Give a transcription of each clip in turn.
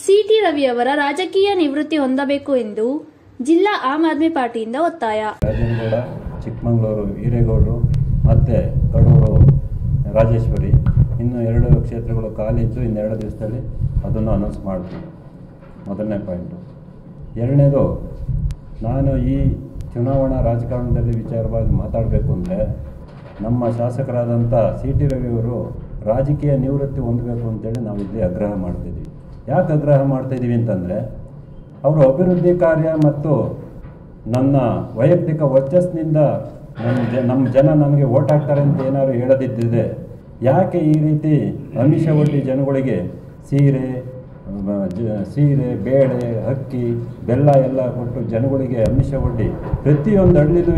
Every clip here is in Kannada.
ಸಿಟಿ ರವಿಯವರ ರಾಜಕೀಯ ನಿವೃತ್ತಿ ಹೊಂದಬೇಕು ಎಂದು ಜಿಲ್ಲಾ ಆಮ್ ಆದ್ಮಿ ಪಾರ್ಟಿಯಿಂದ ಒತ್ತಾಯ ರಾಜನಗೌಡ ಚಿಕ್ಕಮಗಳೂರು ಹಿರೇಗೌಡರು ಮತ್ತು ಕಡೂರು ರಾಜೇಶ್ವರಿ ಇನ್ನು ಎರಡು ಕ್ಷೇತ್ರಗಳು ಖಾಲಿ ಇದ್ದು ಇನ್ನೆರಡು ದಿವಸದಲ್ಲಿ ಅದನ್ನು ಅನೌನ್ಸ್ ಮಾಡ್ತೀವಿ ಮೊದಲನೇ ಪಾಯಿಂಟು ಎರಡನೇದು ನಾನು ಈ ಚುನಾವಣಾ ರಾಜಕಾರಣದಲ್ಲಿ ವಿಚಾರವಾಗಿ ಮಾತಾಡಬೇಕು ಅಂದರೆ ನಮ್ಮ ಶಾಸಕರಾದಂಥ ಸಿ ಟಿ ರವಿಯವರು ರಾಜಕೀಯ ನಿವೃತ್ತಿ ಹೊಂದಬೇಕು ಅಂತೇಳಿ ನಾವು ಇಲ್ಲಿ ಆಗ್ರಹ ಮಾಡ್ತಿದ್ವಿ ಯಾಕೆ ಆಗ್ರಹ ಮಾಡ್ತಾಯಿದ್ದೀವಿ ಅಂತಂದರೆ ಅವರು ಅಭಿವೃದ್ಧಿ ಕಾರ್ಯ ಮತ್ತು ನನ್ನ ವೈಯಕ್ತಿಕ ವರ್ಚಸ್ನಿಂದ ನನ್ನ ಜ ನಮ್ಮ ಜನ ನನಗೆ ಓಟ್ ಹಾಕ್ತಾರೆ ಅಂತ ಏನಾದ್ರು ಹೇಳದಿದ್ದಿದೆ ಯಾಕೆ ಈ ರೀತಿ ಅಮಿಷ ಒಡ್ಡಿ ಜನಗಳಿಗೆ ಸೀರೆ ಮ, ಜ- ಸೀರೆ ಬೇಳೆ ಅಕ್ಕಿ ಬೆಲ್ಲ ಎಲ್ಲ ಕೊಟ್ಟು ಜನಗಳಿಗೆ ಅಮಿಷ ಒಡ್ಡಿ ಪ್ರತಿಯೊಂದು ಹಳ್ಳಿಲೂ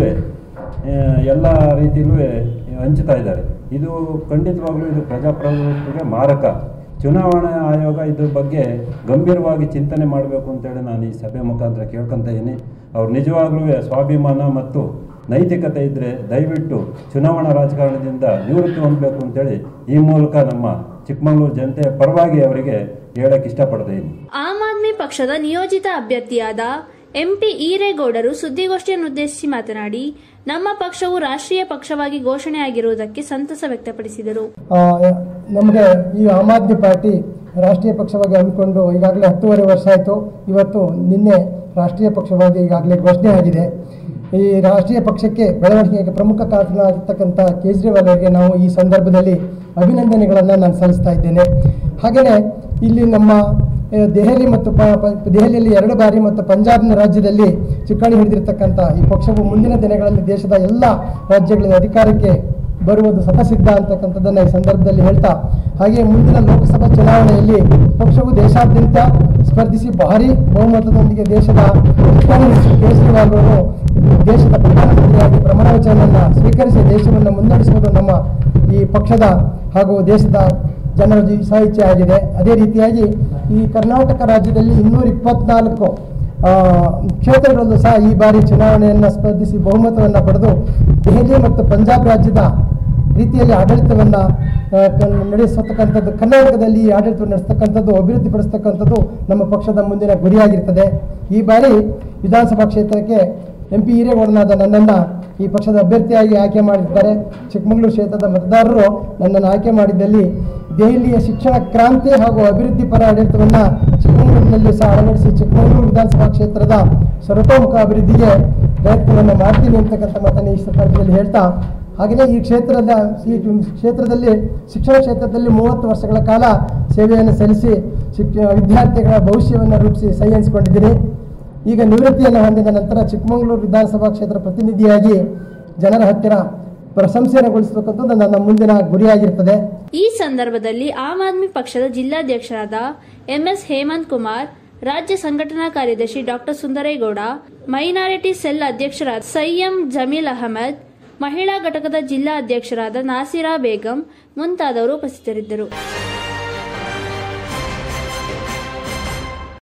ಎಲ್ಲ ರೀತಿಯಲ್ಲೂ ಹಂಚ್ತಾ ಇದ್ದಾರೆ ಇದು ಖಂಡಿತವಾಗ್ಲೂ ಇದು ಪ್ರಜಾಪ್ರಭುತ್ವಕ್ಕೆ ಮಾರಕ ಚುನಾವಣಾ ಆಯೋಗ ಇದ್ರ ಬಗ್ಗೆ ಗಂಭೀರವಾಗಿ ಚಿಂತನೆ ಮಾಡಬೇಕು ಅಂತೇಳಿ ನಾನು ಈ ಸಭೆ ಮುಖಾಂತರ ಕೇಳ್ಕೊತ ಇದ್ದೀನಿ ಅವ್ರು ನಿಜವಾಗ್ಲೂ ಸ್ವಾಭಿಮಾನ ಮತ್ತು ನೈತಿಕತೆ ಇದ್ದರೆ ದಯವಿಟ್ಟು ಚುನಾವಣಾ ರಾಜಕಾರಣದಿಂದ ನಿವೃತ್ತಿ ಹೊಂದಬೇಕು ಅಂತೇಳಿ ಈ ಮೂಲಕ ನಮ್ಮ ಚಿಕ್ಕಮಗಳೂರು ಜನತೆಯ ಪರವಾಗಿ ಅವರಿಗೆ ಹೇಳಕ್ಕೆ ಇಷ್ಟಪಡ್ತಾ ಇದ್ದೀನಿ ಆಮ್ ಆದ್ಮಿ ಪಕ್ಷದ ನಿಯೋಜಿತ ಅಭ್ಯರ್ಥಿಯಾದ ಎಂಪಿ ಈರೇಗೌಡರು ಸುದ್ದಿಗೋಷ್ಠಿಯನ್ನುದ್ದೇಶಿಸಿ ಮಾತನಾಡಿ ನಮ್ಮ ಪಕ್ಷವು ರಾಷ್ಟ್ರೀಯ ಪಕ್ಷವಾಗಿ ಘೋಷಣೆಯಾಗಿರುವುದಕ್ಕೆ ಸಂತಸ ವ್ಯಕ್ತಪಡಿಸಿದರು ಆ, ನಮಗೆ ಈ ಆಮ್ ಆದ್ಮಿ ಪಾರ್ಟಿ ರಾಷ್ಟ್ರೀಯ ಪಕ್ಷವಾಗಿ ಹಮ್ಮಿಕೊಂಡು ಈಗಾಗಲೇ ಹತ್ತೂವರೆ ವರ್ಷ ಆಯಿತು ಇವತ್ತು ನಿನ್ನೆ ರಾಷ್ಟ್ರೀಯ ಪಕ್ಷವಾಗಿ ಈಗಾಗಲೇ ಘೋಷಣೆ ಆಗಿದೆ ಈ ರಾಷ್ಟ್ರೀಯ ಪಕ್ಷಕ್ಕೆ ಬೆಳವಣಿಗೆಗೆ ಪ್ರಮುಖ ಕಾರಣರಾಗಿರ್ತಕ್ಕಂಥ ಕೇಜ್ರಿವಾಲ್ ಅವರಿಗೆ ನಾವು ಈ ಸಂದರ್ಭದಲ್ಲಿ ಅಭಿನಂದನೆಗಳನ್ನು ನಾನು ಸಲ್ಲಿಸ್ತಾ ಇದ್ದೇನೆ ಹಾಗೆಯೇ ಇಲ್ಲಿ ನಮ್ಮ ಆ, ದೆಹಲಿ ಮತ್ತು ಪ ಪ- ದೆಹಲಿಯಲ್ಲಿ ಎರಡು ಬಾರಿ ಮತ್ತು ಪಂಜಾಬ್ನ ರಾಜ್ಯದಲ್ಲಿ ಚುಕ್ಕಾಣಿ ಹಿಡಿದಿರ್ತಕ್ಕಂಥ ಈ ಪಕ್ಷವು ಮುಂದಿನ ದಿನಗಳಲ್ಲಿ ದೇಶದ ಎಲ್ಲ ರಾಜ್ಯಗಳ ಅಧಿಕಾರಕ್ಕೆ ಬರುವುದು ಸತಸಿದ್ಧ ಅಂತಕ್ಕಂಥದ್ದನ್ನು ಈ ಸಂದರ್ಭದಲ್ಲಿ ಹೇಳ್ತಾ ಹಾಗೆ ಮುಂದಿನ ಲೋಕಸಭಾ ಚುನಾವಣೆಯಲ್ಲಿ ಪಕ್ಷವು ದೇಶಾದ್ಯಂತ ಸ್ಪರ್ಧಿಸಿ ಭಾರಿ ಬಹುಮತದೊಂದಿಗೆ ದೇಶದ ಮುಖ್ಯಮಂತ್ರಿ ಕೇಜ್ರಿವಾಲ್ ಅವರು ದೇಶದ ಪ್ರಧಾನಮಂತ್ರಿಯಾಗಿ ಪ್ರಮಾಣ ವಚನವನ್ನು ಸ್ವೀಕರಿಸಿ ದೇಶವನ್ನು ಮುನ್ನಡೆಸುವುದು ನಮ್ಮ ಈ ಪಕ್ಷದ ಹಾಗೂ ದೇಶದ ಜನರ ಜಿ- ಸಹ ಇಚ್ಛೆ ಆಗಿದೆ ಅದೇ ರೀತಿಯಾಗಿ ಈ ಕರ್ನಾಟಕ ರಾಜ್ಯದಲ್ಲಿ ಇನ್ನೂರ ಇಪ್ಪತ್ನಾಲ್ಕು ಆ, ಕ್ಷೇತ್ರಗಳಲ್ಲೂ ಸಹ ಈ ಬಾರಿ ಚುನಾವಣೆಯನ್ನು ಸ್ಪರ್ಧಿಸಿ ಬಹುಮತವನ್ನು ಪಡೆದು ದೆಹಲಿ ಮತ್ತು ಪಂಜಾಬ್ ರಾಜ್ಯದ ರೀತಿಯಲ್ಲಿ ಆಡಳಿತವನ್ನು ನಡೆಸತಕ್ಕಂಥದ್ದು ಕರ್ನಾಟಕದಲ್ಲಿ ಈ ಆಡಳಿತವನ್ನು ನಡೆಸ್ತಕ್ಕಂಥದ್ದು ಅಭಿವೃದ್ಧಿಪಡಿಸ್ತಕ್ಕಂಥದ್ದು ನಮ್ಮ ಪಕ್ಷದ ಮುಂದಿನ ಗುರಿಯಾಗಿರ್ತದೆ ಈ ಬಾರಿ ವಿಧಾನಸಭಾ ಕ್ಷೇತ್ರಕ್ಕೆ ಎಂ ಪಿ ಹಿರೇಗೌಡನಾದ ನನ್ನನ್ನು ಈ ಪಕ್ಷದ ಅಭ್ಯರ್ಥಿಯಾಗಿ ಆಯ್ಕೆ ಮಾಡಿದ್ದಾರೆ ಚಿಕ್ಕಮಗಳೂರು ಕ್ಷೇತ್ರದ ಮತದಾರರು ನನ್ನನ್ನು ಆಯ್ಕೆ ಮಾಡಿದ್ದಲ್ಲಿ ದೆಹಲಿಯ ಶಿಕ್ಷಣ ಕ್ರಾಂತಿ ಹಾಗೂ ಅಭಿವೃದ್ಧಿ ಪರ ಆಡಳಿತವನ್ನು ಚಿಕ್ಕಮಗಳೂರಿನಲ್ಲಿ ಸಹ ಅಳವಡಿಸಿ ಚಿಕ್ಕಮಗಳೂರು ವಿಧಾನಸಭಾ ಕ್ಷೇತ್ರದ ಸರ್ವತೋಮುಖ ಅಭಿವೃದ್ಧಿಗೆ ಪ್ರಯತ್ನವನ್ನು ಮಾಡ್ತೀನಿ ಅಂತಕ್ಕಂಥ ಮಾತನ್ನು ಈ ಸಂದರ್ಭದಲ್ಲಿ ಹೇಳ್ತಾ ಹಾಗೆಯೇ ಈ ಕ್ಷೇತ್ರದ ಈ ಕ್ಷೇತ್ರದಲ್ಲಿ ಶಿಕ್ಷಣ ಕ್ಷೇತ್ರದಲ್ಲಿ ಮೂವತ್ತು ವರ್ಷಗಳ ಕಾಲ ಸೇವೆಯನ್ನು ಸಲ್ಲಿಸಿ ಶಿಕ್ಷ ವಿದ್ಯಾರ್ಥಿಗಳ ಭವಿಷ್ಯವನ್ನು ರೂಪಿಸಿ ಸಹಿ ಹಂಚಿಕೊಂಡಿದ್ದೀನಿ ಈಗ ನಿವೃತ್ತಿಯನ್ನು ಹೊಂದಿದ ನಂತರ ಚಿಕ್ಕಮಗಳೂರು ವಿಧಾನಸಭಾ ಕ್ಷೇತ್ರ ಪ್ರತಿನಿಧಿಯಾಗಿ ಜನರ ಹತ್ತಿರ ಪ್ರಶಂಸೆಯನ್ನುಗೊಳಿಸತಕ್ಕಂಥದ್ದು ನನ್ನ ಮುಂದಿನ ಗುರಿಯಾಗಿರ್ತದೆ ಈ ಸಂದರ್ಭದಲ್ಲಿ ಆಮ್ ಆದ್ಮಿ ಪಕ್ಷದ ಜಿಲ್ಲಾಧ್ಯಕ್ಷರಾದ ಎಂಎಸ್ ಹೇಮಂತ್ ಕುಮಾರ್ ರಾಜ್ಯ ಸಂಘಟನಾ ಕಾರ್ಯದರ್ಶಿ ಡಾಕ್ಟರ್ ಸುಂದರೇಗೌಡ ಮೈನಾರಿಟಿ ಸೆಲ್ ಅಧ್ಯಕ್ಷರಾದ ಸೈಯಂ ಜಮೀಲ್ ಅಹಮದ್ ಮಹಿಳಾ ಘಟಕದ ಜಿಲ್ಲಾ ಅಧ್ಯಕ್ಷರಾದ ನಾಸಿರಾ ಬೇಗಂ ಮುಂತಾದವರು ಉಪಸ್ಥಿತರಿದ್ದರು